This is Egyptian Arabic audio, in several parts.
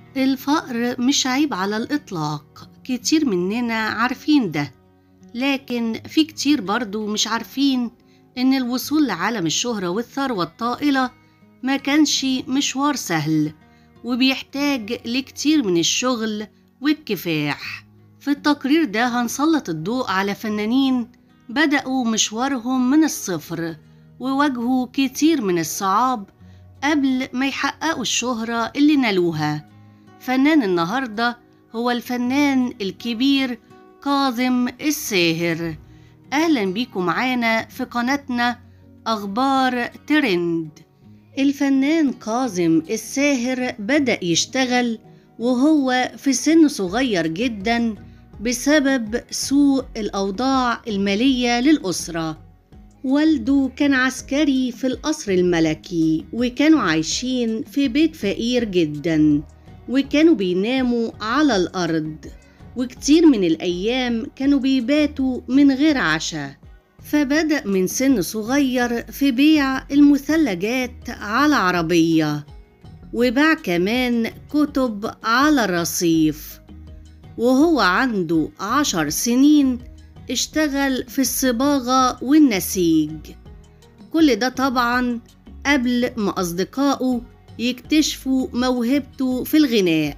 الفقر مش عيب على الإطلاق كتير مننا عارفين ده لكن في كتير برضو مش عارفين إن الوصول لعالم الشهرة والثروة الطائلة ما كانش مشوار سهل وبيحتاج لكتير من الشغل والكفاح في التقرير ده هنسلط الضوء على فنانين بدأوا مشوارهم من الصفر وواجهوا كتير من الصعاب قبل ما يحققوا الشهرة اللي نالوها فنان النهاردة هو الفنان الكبير كاظم الساهر أهلا بيكم معانا في قناتنا أخبار ترند الفنان كاظم الساهر بدأ يشتغل وهو في سن صغير جدا بسبب سوء الأوضاع المالية للأسرة والده كان عسكري في القصر الملكي وكانوا عايشين في بيت فقير جدا وكانوا بيناموا على الأرض وكتير من الأيام كانوا بيباتوا من غير عشاء فبدأ من سن صغير في بيع المثلجات على عربية وباع كمان كتب على الرصيف وهو عنده عشر سنين اشتغل في الصباغة والنسيج كل ده طبعا قبل ما أصدقائه يكتشفوا موهبته في الغناء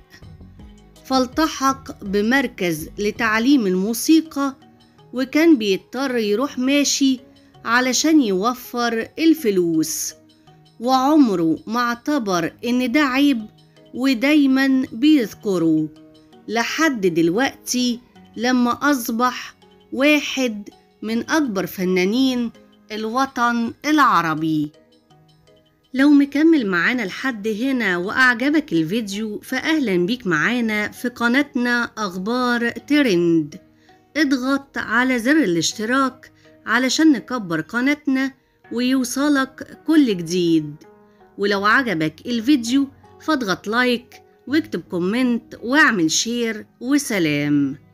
فالتحق بمركز لتعليم الموسيقى وكان بيضطر يروح ماشي علشان يوفر الفلوس وعمره ما اعتبر ان ده عيب ودايما بيذكره لحد دلوقتي لما اصبح واحد من اكبر فنانين الوطن العربي لو مكمل معانا لحد هنا وأعجبك الفيديو فأهلا بيك معانا في قناتنا أخبار ترند اضغط على زر الاشتراك علشان نكبر قناتنا ويوصلك كل جديد ولو عجبك الفيديو فاضغط لايك واكتب كومنت واعمل شير وسلام